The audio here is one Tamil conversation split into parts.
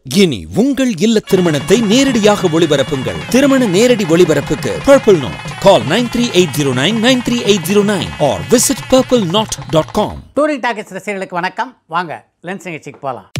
இனி உங்கள் இல்ல திருமணத்தை நேரடியாக ஒளிபரப்புங்கள் திருமண நேரடி ஒளிபரப்புக்கு Purple Note call nine three eight zero nine nine three eight zero nine or visit Purple Note dot com Touring Talkies ரசிகர்களுக்கு வணக்கம் வாங்க லென்ஸ் நிகழ்ச்சிக்கு போகலாம்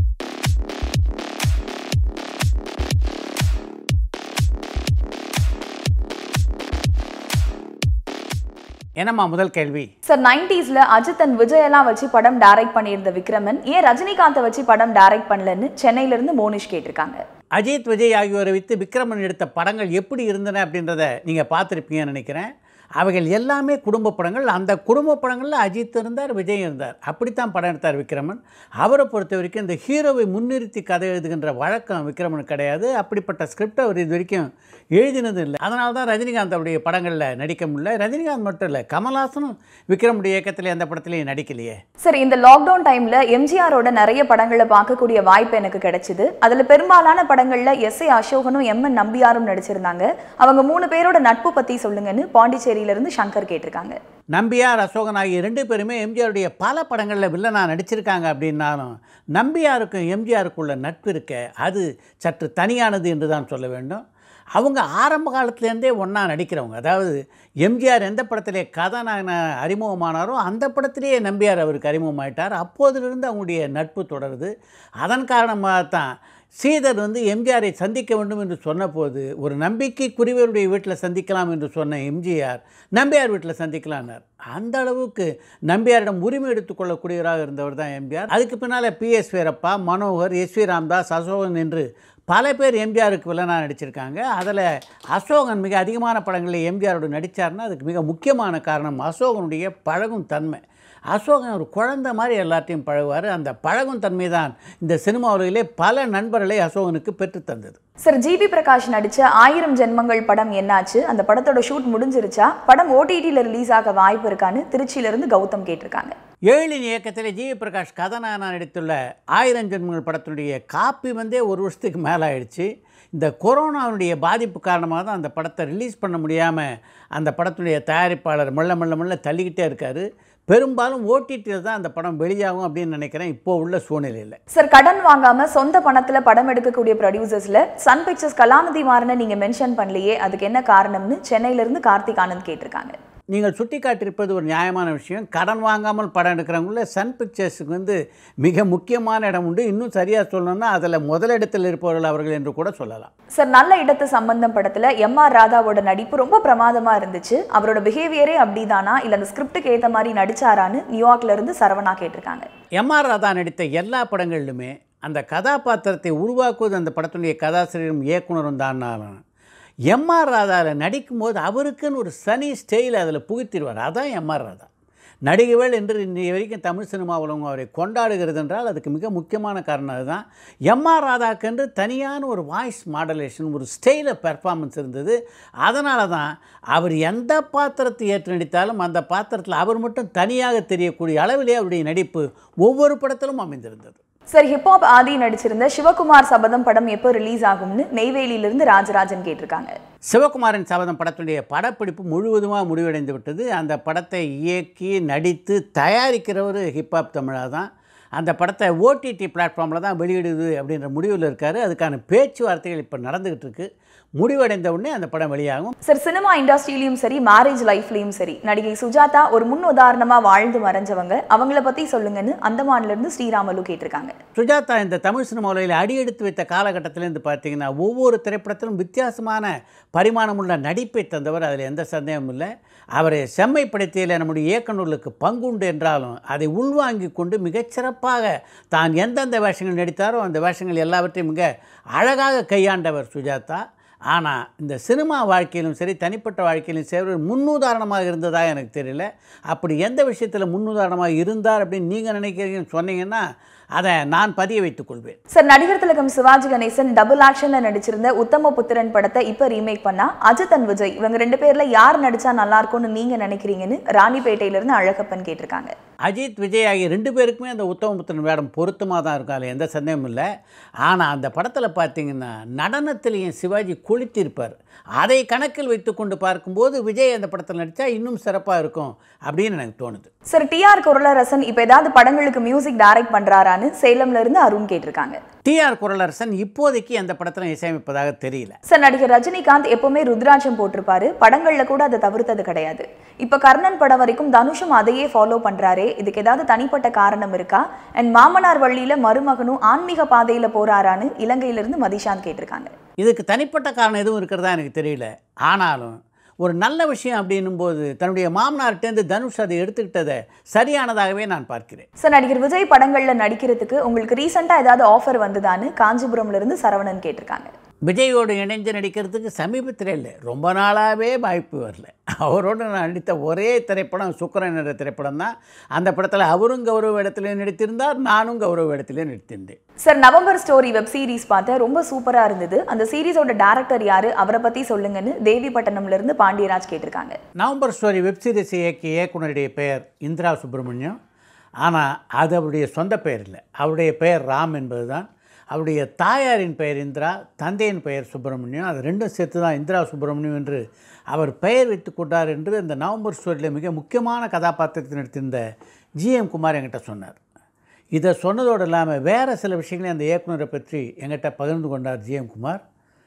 என்னம்மா முதல் கேள்வி சார் நைன்டிஸ்ல அஜித் அண்ட் விஜய் எல்லாம் வச்சு படம் டைரக்ட் பண்ணியிருந்த விக்ரமன் ஏன் ரஜினிகாந்தை வச்சு படம் டைரக்ட் பண்ணலன்னு சென்னையில இருந்து மோனிஷ் கேட்டிருக்காங்க அஜித் விஜய் ஆகியோரை வைத்து விக்ரமன் எடுத்த படங்கள் எப்படி இருந்தன அப்படின்றத நீங்கள் பார்த்துருப்பீங்கன்னு நினைக்கிறேன் அவைகள் எல்லாமே குடும்ப படங்கள் அந்த குடும்ப படங்களில் அஜித் இருந்தார் விஜய் இருந்தார் அப்படித்தான் படம் எடுத்தார் விக்ரமன் அவரை பொறுத்த வரைக்கும் இந்த ஹீரோவை முன்னிறுத்தி கதை எழுதுகின்ற வழக்கம் விக்ரமனுக்கு கிடையாது அப்படிப்பட்ட ஸ்கிரிப்ட் அவர் இது வரைக்கும் எழுதினது இல்லை அதனால தான் ரஜினிகாந்த் அவருடைய படங்களில் நடிக்க முடியல ரஜினிகாந்த் மட்டும் இல்லை கமல்ஹாசனும் விக்ரமுடைய இயக்கத்தில் எந்த படத்துலையும் நடிக்கலையே சார் இந்த லாக்டவுன் டைம்ல எம்ஜிஆரோட நிறைய படங்களை பார்க்கக்கூடிய வாய்ப்பு எனக்கு கிடைச்சது அதுல பெரும்பாலான படங்கள்ல எஸ் ஏ அசோகனும் எம் என் நம்பியாரும் நடிச்சிருந்தாங்க அவங்க மூணு பேரோட நட்பு பத்தி சொல்லுங்கன்னு பாண்டிச்சேரியில இருந்து சங்கர் கேட்டிருக்காங்க நம்பியார் அசோகன் ஆகிய ரெண்டு பேருமே எம்ஜிஆருடைய பல படங்களில் வில்லனாக நடிச்சிருக்காங்க அப்படின்னாலும் நம்பியாருக்கும் எம்ஜிஆருக்குள்ள நட்பு இருக்க அது சற்று தனியானது என்று தான் சொல்ல வேண்டும் அவங்க ஆரம்ப காலத்துலேருந்தே ஒன்றா நடிக்கிறவங்க அதாவது எம்ஜிஆர் எந்த படத்திலே கதாநாயகன அறிமுகமானாரோ அந்த படத்திலேயே நம்பியார் அவருக்கு அறிமுகமாயிட்டார் அப்போதிலிருந்து அவங்களுடைய நட்பு தொடருது அதன் காரணமாக தான் ஸ்ரீதர் வந்து எம்ஜிஆரை சந்திக்க வேண்டும் என்று சொன்னபோது ஒரு நம்பிக்கைக்குரியவருடைய வீட்டில் சந்திக்கலாம் என்று சொன்ன எம்ஜிஆர் நம்பியார் வீட்டில் சந்திக்கலான்னார் அந்த அளவுக்கு நம்பியாரிடம் உரிமை எடுத்துக்கொள்ளக்கூடியவராக இருந்தவர் தான் எம்ஜிஆர் அதுக்கு பின்னால் P S Veerappa Manohar S V Ramdas Asokan என்று பல பேர் எம்ஜிஆருக்கு வில்லனாக நடிச்சிருக்காங்க அதில் அசோகன் மிக அதிகமான படங்களில் எம்ஜிஆரோடு நடித்தார்னா அதுக்கு மிக முக்கியமான காரணம் அசோகனுடைய பழகும் தன்மை அசோகன் ஒரு குழந்தை மாதிரி எல்லாத்தையும் பழகுவார் அந்த பழகும் தன்மை தான் இந்த சினிமா உலகிலே பல நண்பர்களை அசோகனுக்கு பெற்று தந்தது சார் ஜிபி பிரகாஷ் நடிச்ச ஆயிரம் ஜென்மங்கள் படம் என்னாச்சு அந்த படத்தோட ஷூட் முடிஞ்சிருச்சா படம் ஓடிடியில் ரிலீஸ் ஆக வாய்ப்பு இருக்கான்னு திருச்சியில இருந்து கௌதம் கேட்டிருக்காங்க ஏழின் இயக்கத்தில் ஜிவி பிரகாஷ் கதாநாயகனாக நடித்துள்ள ஆயிரம் ஜென்மங்கள் படத்தினுடைய காப்பி வந்தே ஒரு வருஷத்துக்கு மேலே ஆயிடுச்சு இந்த கொரோனாவுடைய பாதிப்பு காரணமாக தான் அந்த படத்தை ரிலீஸ் பண்ண முடியாமல் அந்த படத்தினுடைய தயாரிப்பாளர் மெல்ல மெல்ல மெல்ல தள்ளிக்கிட்டே இருக்கார் பெரும்பாலும் ஓடிடியில் தான் அந்த படம் வெளியாகும் அப்படின்னு நினைக்கிறேன் இப்போ உள்ள சூழ்நிலையில் சார் கடன் வாங்காம சொந்த பணத்துல படம் எடுக்கக்கூடிய ப்ரொடியூசர்ஸ்ல சன் பிக்சர்ஸ் கலாநிதி மாறனை நீங்க மென்ஷன் பண்ணலையே அதுக்கு என்ன காரணம்னு சென்னையில இருந்து கார்த்திக் ஆனந்த் கேட்டிருக்காங்க நீங்கள் சுட்டி காட்டியிருப்பது ஒரு நியாயமான விஷயம் கடன் வாங்காமல் படம் எடுக்கிறவங்கள சன் பிக்சர்ஸுக்கு வந்து மிக முக்கியமான இடம் உண்டு இன்னும் சரியாக சொல்லணும்னா அதில் முதலிடத்தில் இருப்பவர்கள் அவர்கள் என்று கூட சொல்லலாம் சார் நல்ல இடத்து சம்பந்தம் படத்துல எம் ஆர் ராதாவோட நடிப்பு ரொம்ப பிரமாதமா இருந்துச்சு அவரோட பிஹேவியரே அப்படிதானா இல்ல அந்த ஸ்கிரிப்டுக்கு ஏத்த மாதிரி நடிச்சாரான்னு நியூயார்க்ல இருந்து சரவணா கேட்டிருக்காங்க எம்ஆர் ராதா நடித்த எல்லா படங்களிலுமே அந்த கதாபாத்திரத்தை உருவாக்குவது அந்த படத்தினுடைய கதாசிரியரும் இயக்குனரும் தான்னாலும் எம்ஆர் ராதாவில் நடிக்கும்போது அவருக்குன்னு ஒரு சனி ஸ்டைல் அதில் புகுத்திடுவார் அதான் எம்ஆர் ராதா நடிகவேள் என்று இன்றைய வரைக்கும் தமிழ் சினிமா உலகம் அவரை கொண்டாடுகிறது என்றால் அதுக்கு மிக முக்கியமான காரணம் அதுதான் எம்ஆர் ராதாக்கென்று தனியான ஒரு வாய்ஸ் மாடலேஷன் ஒரு ஸ்டைல பெர்ஃபார்மன்ஸ் இருந்தது அதனால தான் அவர் எந்த பாத்திரத்தை ஏற்று நடித்தாலும் அந்த பாத்திரத்தில் அவர் மட்டும் தனியாக தெரியக்கூடிய அளவிலே அவருடைய நடிப்பு ஒவ்வொரு படத்திலும் அமைந்திருந்தது சார் ஹிப்ஹாப் ஆதி நடிச்சிருந்த சிவகுமார் சபதம் படம் எப்போ ரிலீஸ் ஆகும்னு நெய்வேலியில இருந்து ராஜராஜன் கேட்டிருக்காங்க சிவகுமாரின் சபதம் படத்துடைய படப்பிடிப்பு முழுவதுமாக முடிவடைந்து விட்டது அந்த படத்தை இயக்கி நடித்து தயாரிக்கிறவர் ஹிப்ஹாப் தமிழா தான் அந்த படத்தை ஓடிடி பிளாட்ஃபார்மில் தான் வெளியிடுது அப்படின்ற முடிவில் இருக்கார் அதுக்கான பேச்சுவார்த்தைகள் இப்போ நடந்துக்கிட்டு இருக்கு முடிவடைந்த உடனே அந்த படம் வெளியாகும் சார் சினிமா இண்டஸ்ட்ரியிலயும் சரி மேரேஜ் லைஃப்லயும் சரி நடிகை சுஜாதா ஒரு முன் உதாரணமா வாழ்ந்து மறைஞ்சவங்க அவங்கள பத்தி சொல்லுங்கன்னு அந்தமான்ல இருந்து ஸ்ரீராமலு கேட்டிருக்காங்க சுஜாதா இந்த தமிழ் சினிமா உலகில் அடியெடுத்து வைத்த காலகட்டத்திலேருந்து பார்த்தீங்கன்னா ஒவ்வொரு திரைப்படத்திலும் வித்தியாசமான பரிமாணமுள்ள நடிப்பை தந்தவர் அதில் எந்த சந்தேகமும் இல்லை அவரை செம்மைப்படுத்தியில் நம்முடைய இயக்குநர்களுக்கு பங்குண்டு என்றாலும் அதை உள்வாங்கி கொண்டு மிகச்சிறப்பாக தான் எந்தெந்த வேஷங்கள் நடித்தாரோ அந்த வேஷங்கள் எல்லாவற்றையும் மிக அழகாக கையாண்டவர் சுஜாதா ஆனால் இந்த சினிமா வாழ்க்கையிலும் சரி தனிப்பட்ட வாழ்க்கையிலும் சரி ஒரு முன்னுதாரணமாக இருந்ததா எனக்கு தெரியல அப்படி எந்த விஷயத்தில் முன்னுதாரணமாக இருந்தார் அப்படின்னு நீங்கள் நினைக்கிறீங்கன்னு சொன்னீங்கன்னா அதை நான் பதிய வைத்துக் கொள்வேன் சார் நடிகர் திலகம் சிவாஜி கணேசன் டபுள் ஆக்ஷன்ல நடிச்சிருந்த உத்தம புத்திரன் படத்தை இப்ப ரீமேக் பண்ணா அஜித் அண்ட் விஜய் இவங்க ரெண்டு பேர்ல யார் நடிச்சா நல்லா இருக்கும்னு நீங்க நினைக்கிறீங்கன்னு ராணிப்பேட்டையில இருந்து அழகப்பன் கேட்டிருக்காங்க அஜித் விஜய் ஆகிய ரெண்டு பேருக்குமே அந்த உத்தமபுத்திரன் வேடம் பொருத்தமாக தான் இருக்கும் அதில் எந்த சந்தேகமும் இல்லை ஆனால் அந்த படத்தில் பார்த்தீங்கன்னா நடனத்திலையும் சிவாஜி கொளுத்திருப்பார் அதை கணக்கில் வைத்துக்கொண்டு பார்க்கும்போது விஜய் அந்த படத்தில் நடித்தா இன்னும் சிறப்பாக இருக்கும் அப்படின்னு எனக்கு தோணுது சார் டிஆர் குரலரசன் இப்ப ஏதாவது படங்களுக்கு மியூசிக் டைரக்ட் பண்றாரான்னு சேலம்ல இருந்து அருண் கேட்டிருக்காங்க டிஆர் குரலரசன் இப்போதைக்கு அந்த படத்தில் இசையமைப்பதாக தெரியல சார் நடிகர் ரஜினிகாந்த் எப்பவுமே ருத்ராட்சம் போட்டிருப்பாரு படங்கள்ல கூட அதை தவிர்த்தது கிடையாது இப்ப கர்ணன் படம் வரைக்கும் தனுஷும் அதையே ஃபாலோ பண்றாரே இதுக்கு ஏதாவது தனிப்பட்ட காரணம் இருக்கா அண்ட் மாமனார் வழியில மருமகனும் ஆன்மீக பாதையில போறாரான்னு இலங்கையிலிருந்து மதிஷாந்த் கேட்டிருக்காங்க இதுக்கு தனிப்பட்ட காரணம் எதுவும் இருக்கிறதா எனக்கு தெரியல ஆனாலும் ஒரு நல்ல விஷயம் அப்படின்னும் போது தன்னுடைய மாமனார்கிட்டேருந்து தனுஷ் அதை எடுத்துக்கிட்டதை சரியானதாகவே நான் பார்க்கிறேன் சார் நடிகர் விஜய் படங்கள்ல நடிக்கிறதுக்கு உங்களுக்கு ரீசெண்டா ஏதாவது ஆஃபர் வந்ததான்னு காஞ்சிபுரம்ல இருந்து சரவணன் கேட்டிருக்காங்க விஜயோடு இணைஞ்சு நடிக்கிறதுக்கு சமீபத்தில் இல்லை ரொம்ப நாளாகவே வாய்ப்பு வரல அவரோடு நான் நடித்த ஒரே திரைப்படம் சுக்கரன் என்ற திரைப்படம் தான் அந்த படத்தில் அவரும் கௌரவ இடத்துல நடித்திருந்தார் நானும் கௌரவ இடத்துல நடித்திருந்தேன் sir November story web series பார்த்தேன் ரொம்ப சூப்பரா இருந்தது அந்த சீரிஸோட டேரக்டர் யாரு அவரை பத்தி சொல்லுங்கன்னு தேவிப்பட்டினம்ல இருந்து பாண்டியராஜ் கேட்டிருக்காங்க நவம்பர் ஸ்டோரி வெப் சீரிஸ் இயக்கிய இயக்குனருடைய பெயர் இந்திரா சுப்பிரமணியம் ஆனால் அது அவருடைய சொந்த பெயர் இல்லை அவருடைய பெயர் ராம் என்பது தான் அவருடைய தாயாரின் பெயர் இந்திரா தந்தையின் பெயர் சுப்பிரமணியம் அது ரெண்டும் சேர்த்து தான் இந்திரா சுப்பிரமணியம் என்று அவர் பெயர் வைத்து கொண்டார் என்று இந்த நவம்பர் ஸ்டோரியில் மிக முக்கியமான கதாபாத்திரத்தை நடித்திருந்த ஜிஎம் குமார் என்கிட்ட சொன்னார் இதை சொன்னதோடு இல்லாமல் வேறு சில விஷயங்களையும் அந்த இயக்குனரை பற்றி எங்கிட்ட பகிர்ந்து கொண்டார் ஜிஎம் குமார்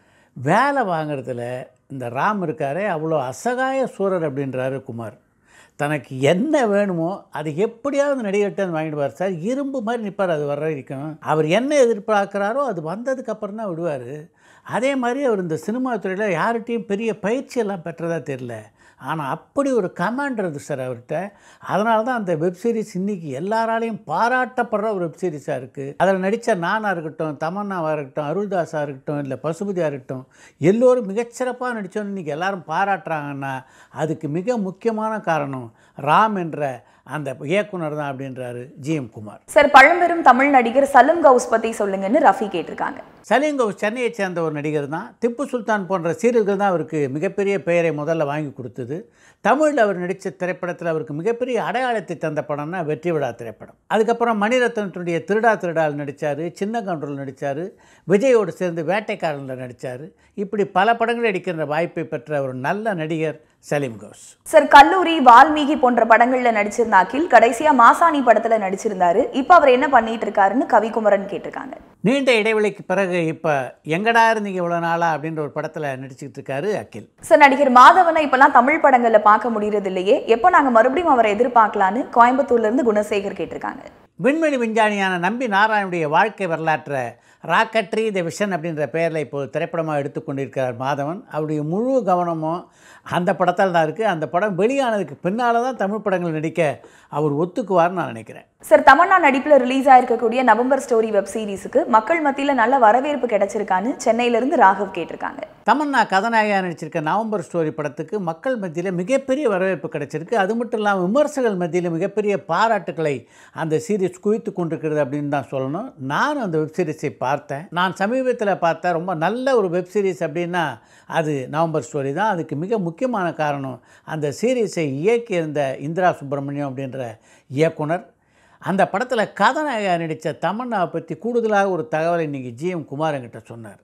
வேலை வாங்குறதுல இந்த ராம் இருக்காரே அவ்வளோ அசகாய சூரர் அப்படின்றாரு குமார் தனக்கு என்ன வேணுமோ அது எப்படியாவது நடிகர்கிட்ட வந்து வாங்கிடுவார் சார் இரும்பு மாதிரி நிற்பார் அது வர வரைக்கும் அவர் என்ன எதிர்பார்க்குறாரோ அது வந்ததுக்கு அப்புறம் தான் விடுவார் அதே மாதிரி அவர் இந்த சினிமா துறையில் யார்கிட்டையும் பெரிய பயிற்சியெல்லாம் பெற்றதா தெரில ஆனால் அப்படி ஒரு கமாண்ட் இருக்குது சார் அவர்கிட்ட அதனால தான் அந்த வெப் சீரிஸ் இன்றைக்கி எல்லாராலையும் பாராட்டப்படுற ஒரு வெப் சீரிஸாக இருக்குது அதில் நடித்த நானாக இருக்கட்டும் தமன்னாவாக இருக்கட்டும் அருள்தாஸாக இருக்கட்டும் இல்லை பசுபதியாக இருக்கட்டும் எல்லோரும் மிகச்சிறப்பாக நடித்தோன்னு இன்றைக்கி எல்லாரும் பாராட்டுறாங்கன்னா அதுக்கு மிக முக்கியமான காரணம் ராம் என்ற அந்த இயக்குனர் தான் அப்படின்றாரு ஜிஎம் குமார் சார் பழம்பெரும் தமிழ் நடிகர் சலம் கவுஸ் பத்தி சொல்லுங்கன்னு ரஃபி கேட்டிருக்காங்க சலீங்கோஸ் சென்னையைச் சேர்ந்த ஒரு நடிகர் தான் திப்பு சுல்தான் போன்ற சீரியல்கள் தான் அவருக்கு மிகப்பெரிய பெயரை முதல்ல வாங்கி கொடுத்தது தமிழில் அவர் நடித்த திரைப்படத்தில் அவருக்கு மிகப்பெரிய அடையாளத்தை தந்த படம்னா வெற்றி விழா திரைப்படம் அதுக்கப்புறம் மணிரத்னத்துடைய திருடா திருடால் நடித்தார் சின்ன கவுண்டரில் நடித்தார் விஜயோடு சேர்ந்து வேட்டைக்காரனில் நடித்தார் இப்படி பல படங்கள் நடிக்கின்ற வாய்ப்பை பெற்ற ஒரு நல்ல நடிகர் சலீம் கோஸ் சார் கல்லூரி வால்மீகி போன்ற படங்கள்ல நடிச்சிருந்த அகில் கடைசியா மாசாணி படத்துல நடிச்சிருந்தாரு இப்போ அவர் என்ன பண்ணிட்டு இருக்காருன்னு கவிகுமரன் கேட்டிருக்காங்க நீண்ட இடைவெளிக்கு பிறகு இப்போ எங்கடா இருந்தீங்க இவ்வளோ நாளா அப்படின்ற ஒரு படத்தில் நடிச்சுக்கிட்டு இருக்காரு அகில் சார் நடிகர் மாதவனை இப்பெல்லாம் தமிழ் படங்கள்ல பார்க்க முடியறது இல்லையே எப்போ நாங்க மறுபடியும் அவரை எதிர்பார்க்கலான்னு கோயம்புத்தூர்ல இருந்து குணசேகர் கேட்டிருக்காங்க விண்வெளி விஞ்ஞானியான நம்பி நாராயணுடைய வாழ்க்கை வரலாற்றை ராக்கட்ரி த விஷன் அப்படின்ற பெயரில் இப்போது திரைப்படமாக எடுத்துக்கொண்டிருக்கிறார் மாதவன் அவருடைய முழு கவனமும் அந்த படத்தால் தான் இருக்குது அந்த படம் வெளியானதுக்கு பின்னால் தான் தமிழ் படங்கள் நடிக்க அவர் ஒத்துக்குவார்னு நான் நினைக்கிறேன் சார் தமன்னா நடிப்புல ரிலீஸ் ஆயிருக்கக்கூடிய நவம்பர் ஸ்டோரி வெப் சீரிஸுக்கு மக்கள் மத்தியில நல்ல வரவேற்பு கிடைச்சிருக்கான்னு சென்னையில இருந்து ராகவ் கேட்டிருக்காங்க தமன்னா கதாநாயகியாக நடிச்சிருக்க நவம்பர் ஸ்டோரி படத்துக்கு மக்கள் மத்தியில் மிகப்பெரிய வரவேற்பு கிடைச்சிருக்கு அது மட்டும் இல்லாமல் விமர்சகர்கள் மத்தியில் மிகப்பெரிய பாராட்டுக்களை அந்த சீரிஸ் குவித்து கொண்டிருக்கிறது அப்படின்னு தான் சொல்லணும் நானும் அந்த வெப் சீரிஸை பார்த்தேன் நான் சமீபத்தில் பார்த்த ரொம்ப நல்ல ஒரு வெப் சீரிஸ் அப்படின்னா அது நவம்பர் ஸ்டோரி தான் அதுக்கு மிக முக்கியமான காரணம் அந்த சீரிஸை இயக்கியிருந்த இந்திரா சுப்பிரமணியம் அப்படின்ற இயக்குனர் அந்த படத்தில் கதாநாயகியாக நடித்த தமன்னாவை பற்றி கூடுதலாக ஒரு தகவலை இன்றைக்கி ஜிஎம் குமார் என்கிட்ட சொன்னார்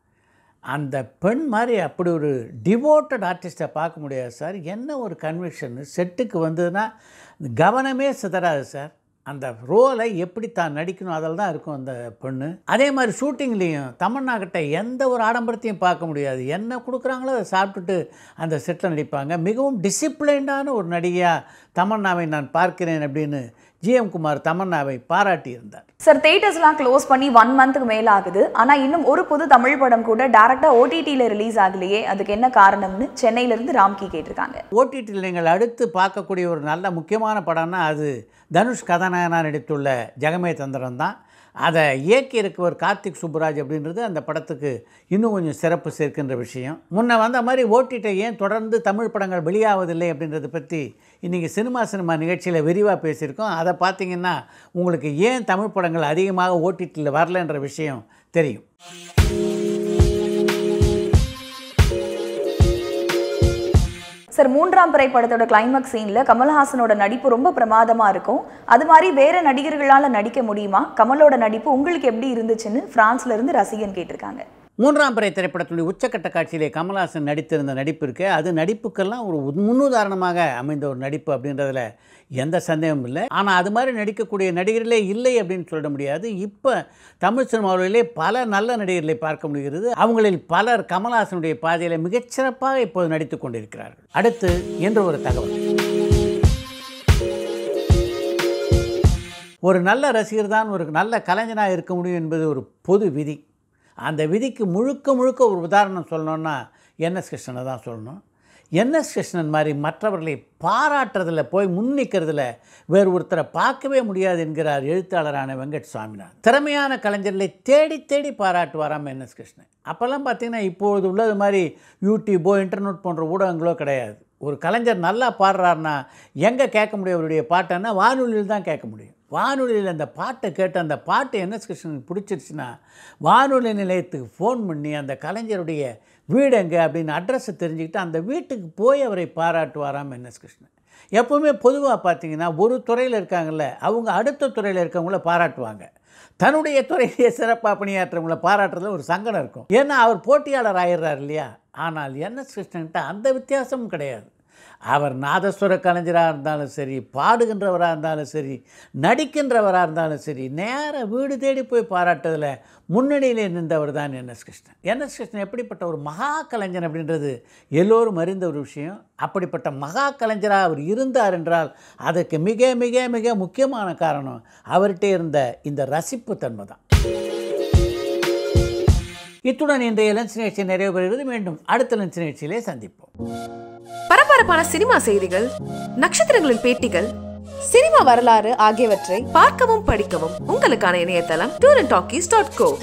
அந்த பெண் மாதிரி அப்படி ஒரு டிவோட்டட் ஆர்டிஸ்ட்டை பார்க்க முடியாது சார் என்ன ஒரு கன்விக்ஷன் செட்டுக்கு வந்ததுன்னா கவனமே சிதறாது சார் அந்த ரோலை எப்படி தான் நடிக்கணும் அதில் தான் இருக்கும் அந்த பொண்ணு அதே மாதிரி ஷூட்டிங்லேயும் தமன்னா கிட்ட எந்த ஒரு ஆடம்பரத்தையும் பார்க்க முடியாது என்ன கொடுக்குறாங்களோ அதை சாப்பிட்டுட்டு அந்த செட்டில் நடிப்பாங்க மிகவும் டிசிப்ளைன்டான ஒரு நடிகையாக தமன்னாவை நான் பார்க்கிறேன் அப்படின்னு ஜிஎம் குமார் தமன்னாவை பாராட்டியிருந்தார் சார் தேட்டர்ஸ்லாம் க்ளோஸ் பண்ணி ஒன் மந்த்துக்கு மேல ஆகுது ஆனா இன்னும் ஒரு புது தமிழ் படம் கூட டேரக்டா ஓடிடியில் ரிலீஸ் ஆகலையே அதுக்கு என்ன காரணம்னு சென்னையில இருந்து ராம்கி கேட்டிருக்காங்க ஓடிடியில் நீங்கள் அடுத்து பார்க்கக்கூடிய ஒரு நல்ல முக்கியமான படம்னா அது தனுஷ் கதாநாயகனாக நடித்துள்ள ஜெகமே தந்திரம் தான் அதை இயக்கி இருக்கவர் கார்த்திக் சுப்புராஜ் அப்படின்றது அந்த படத்துக்கு இன்னும் கொஞ்சம் சிறப்பு சேர்க்கின்ற விஷயம் முன்ன வந்த மாதிரி ஓடிடி ஏன் தொடர்ந்து தமிழ் படங்கள் வெளியாவதில்லை அப்படின்றத பற்றி இன்றைக்கி சினிமா சினிமா நிகழ்ச்சியில் விரிவாக பேசியிருக்கோம் அதை பார்த்தீங்கன்னா உங்களுக்கு ஏன் தமிழ் படங்கள் அதிகமாக ஓடிடியில் வரலன்ற விஷயம் தெரியும் சார் மூன்றாம் பிறை படத்தோட கிளைமாக்ஸ் சீன்ல கமல்ஹாசனோட நடிப்பு ரொம்ப பிரமாதமா இருக்கும் அது மாதிரி வேற நடிகர்களால நடிக்க முடியுமா கமலோட நடிப்பு உங்களுக்கு எப்படி இருந்துச்சுன்னு பிரான்ஸ்ல இருந்து ரசிகன் கேட்டிருக்காங்க மூன்றாம் பிறை திரைப்படத்துடைய உச்சக்கட்ட காட்சியிலே கமல்ஹாசன் நடித்திருந்த நடிப்பு இருக்கு அது நடிப்புக்கெல்லாம் ஒரு உத்- முன்னுதாரணமாக அமைந்த ஒரு நடிப்பு அப்படின்றதுல எந்த சந்தேகமும் இல்லை ஆனால் அது மாதிரி நடிக்கக்கூடிய நடிகர்களே இல்லை அப்படின்னு சொல்ல முடியாது இப்போ தமிழ் சினிமாவிலே பல நல்ல நடிகர்களை பார்க்க முடிகிறது அவங்களில் பலர் கமல்ஹாசனுடைய பாதையில் மிகச்சிறப்பாக இப்போது நடித்து கொண்டிருக்கிறார்கள் அடுத்து என்று ஒரு தகவல் ஒரு நல்ல ரசிகர் தான் ஒரு நல்ல கலைஞனாக இருக்க முடியும் என்பது ஒரு பொது விதி அந்த விதிக்கு முழுக்க முழுக்க ஒரு உதாரணம் சொல்லணும்னா என்எஸ் கிருஷ்ணனை தான் சொல்லணும் என்எஸ் கிருஷ்ணன் மாதிரி மற்றவர்களை பாராட்டுறதுல போய் முன்னிக்கிறதுல வேறு ஒருத்தரை பார்க்கவே முடியாது என்கிறார் எழுத்தாளரான வெங்கட் சுவாமிநாதன் திறமையான கலைஞர்களை தேடி தேடி பாராட்டுவாராம் என்எஸ் கிருஷ்ணன் அப்போல்லாம் பார்த்தீங்கன்னா இப்பொழுது உள்ளது மாதிரி யூடியூபோ இன்டர்நெட் போன்ற ஊடகங்களோ கிடையாது ஒரு கலைஞர் நல்லா பாடுறாருன்னா எங்கே கேட்க முடியும் அவருடைய பாட்டைன்னா வானொலியில் தான் கேட்க முடியும் வானொலியில் அந்த பாட்டை கேட்டு அந்த பாட்டு என்எஸ் கிருஷ்ணனுக்கு பிடிச்சிருச்சுன்னா வானொலி நிலையத்துக்கு ஃபோன் பண்ணி அந்த கலைஞருடைய வீடு எங்கே அப்படின்னு அட்ரஸை தெரிஞ்சுக்கிட்டு அந்த வீட்டுக்கு போய் அவரை பாராட்டுவாராம் என்எஸ் கிருஷ்ணன் எப்போவுமே பொதுவாக பார்த்தீங்கன்னா ஒரு துறையில் இருக்காங்கல்ல அவங்க அடுத்த துறையில் இருக்கவங்கள பாராட்டுவாங்க தன்னுடைய துறையிலேயே சிறப்பாக பணியாற்றவங்கள பாராட்டுறதுல ஒரு சங்கடம் இருக்கும் ஏன்னா அவர் போட்டியாளர் ஆயிடுறார் இல்லையா ஆனால் என்எஸ் கிருஷ்ணன்கிட்ட அந்த வித்தியாசமும் கிடையாது அவர் நாதஸ்வர கலைஞராக இருந்தாலும் சரி பாடுகின்றவராக இருந்தாலும் சரி நடிக்கின்றவராக இருந்தாலும் சரி நேர வீடு தேடி போய் பாராட்டுறதுல முன்னணியிலே நின்றவர் தான் என்எஸ் கிருஷ்ணன் என்எஸ் கிருஷ்ணன் எப்படிப்பட்ட ஒரு மகா கலைஞன் அப்படின்றது எல்லோரும் அறிந்த ஒரு விஷயம் அப்படிப்பட்ட மகா கலைஞராக அவர் இருந்தார் என்றால் அதற்கு மிக மிக மிக முக்கியமான காரணம் அவர்கிட்ட இருந்த இந்த ரசிப்பு தன்மை தான் இத்துடன் இன்றைய லஞ்ச் நிகழ்ச்சி நிறைவு பெறுகிறது மீண்டும் அடுத்த லஞ்ச் நிகழ்ச்சியிலே சந்திப்போம் பரபரப்பான சினிமா செய்திகள் நட்சத்திரங்களின் பேட்டிகள் சினிமா வரலாறு ஆகியவற்றை பார்க்கவும் படிக்கவும் உங்களுக்கான இணையதளம் tour and talkies dot go